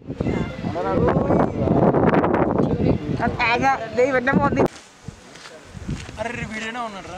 Agak, dia benar mau di అరే వీడేనా ఉన్నాడు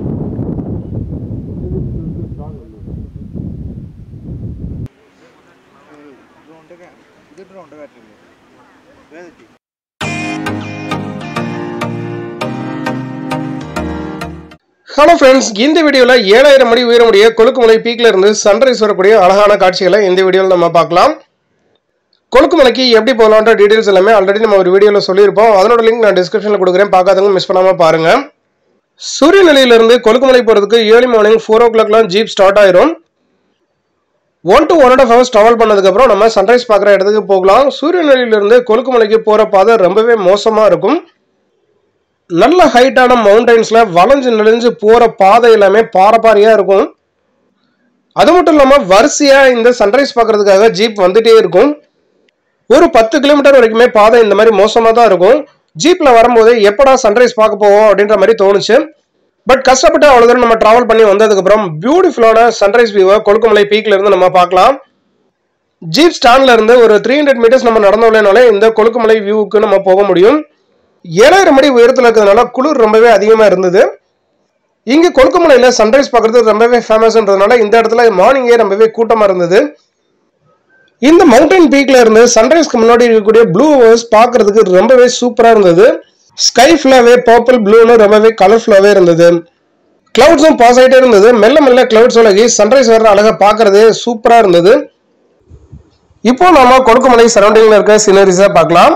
hello friends இந்த வீடியோவில் ஏழாயிரம் மணி உயரமுடைய கொழுக்குமலை பீக்ல இருந்து சன்ரைஸ் வரக்கூடிய அழகான காட்சிகளை இந்த வீடியோவில் நம்ம பார்க்கலாம் கொழுக்குமலைக்கு எப்படி போகலான்ற டீடைல்ஸ் எல்லாமே ஆல்ரெடி நம்ம ஒரு வீடியோவில் சொல்லியிருப்போம் அதனோட லிங்க் நான் டிஸ்கிரிப்ஷனில் கொடுக்குறேன் பார்க்காதவங்க மிஸ் பண்ணாமல் பாருங்க சூரிய நிலையிலிருந்து கொழுக்குமலை போகிறதுக்கு ஏர்லி மார்னிங் ஃபோர் ஓ கிளாக்லாம் ஜீப் ஸ்டார்ட் ஆயிரும் one to one and half hours travel பண்ணதுக்கப்புறம் நம்ம சன்ரைஸ் பார்க்குற இடத்துக்கு போகலாம் சூரிய நிலையிலிருந்து கொழுக்குமலைக்கு போகிற பாதை ரொம்பவே மோசமாக இருக்கும் நல்ல ஹைட்டான மவுண்டைன்ஸ்ல வளைஞ்சு நெளிஞ்சு போற பாதை எல்லாமே பாரப்பாரியா இருக்கும் அது மட்டும் இல்லாம வரிசையா இந்த சன்ரைஸ் பார்க்கறதுக்காக ஜீப் வந்துட்டே இருக்கும் ஒரு பத்து கிலோமீட்டர் வரைக்குமே பாதை இந்த மாதிரி மோசமா தான் இருக்கும் ஜீப்ல வரும்போது எப்படா சன்ரைஸ் பார்க்க போவோம் அப்படின்ற மாதிரி தோணுச்சு பட் கஷ்டப்பட்டு அவ்வளவு தூரம் நம்ம டிராவல் பண்ணி வந்ததுக்கு அப்புறம் பியூட்டிஃபுல்லான சன்ரைஸ் வியூவை கொழுக்குமலை பீக்ல இருந்து நம்ம பார்க்கலாம் ஜீப் ஸ்டாண்ட்ல இருந்து ஒரு த்ரீ ஹண்ட்ரட் மீட்டர்ஸ் நம்ம நடந்தோம்னாலே இந்த கொழுக்குமலை வியூவுக்கு நம்ம போக முடியும் ஏழாயிரம் அடி உயரத்தில் இருக்கிறதுனால குளிர் ரொம்பவே அதிகமாக இருந்தது இங்கே கொழுக்குமலையில் சன்ரைஸ் பார்க்குறது ரொம்பவே ஃபேமஸ்ன்றதுனால இந்த இடத்துல மார்னிங்கே ரொம்பவே கூட்டமாக இருந்தது இந்த மவுண்டன் பீக்ல இருந்து சன்ரைஸ்க்கு முன்னாடி இருக்கக்கூடிய ப்ளூ ஹவர்ஸ் பார்க்கறதுக்கு ரொம்பவே சூப்பராக இருந்தது ஸ்கை ஃபுல்லாகவே பர்பிள் ப்ளூன்னு ரொம்பவே கலர்ஃபுல்லாகவே இருந்தது கிளவுட்ஸும் பாஸ் ஆகிட்டே இருந்தது மெல்ல மெல்ல கிளவுட்ஸ் விலகி சன்ரைஸ் வர்ற அழகாக பார்க்கறதே சூப்பராக இருந்தது இப்போ நாம கொழுக்குமலை சரௌண்டிங்கில் இருக்க சீனரிஸாக பார்க்கலாம்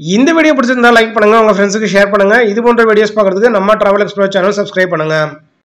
இந்த வீடியோ பிடிச்சிருந்தா லைக் பண்ணுங்க உங்க ஃப்ரெண்ட்ஸுக்கு ஷேர் பண்ணுங்க இது போன்ற வீடியோஸ் பார்க்கறதுக்கு நம்ம டிராவல் எக்ஸ்ப்ளோர் சேனல் சப்ஸ்கிரைப் பண்ணுங்க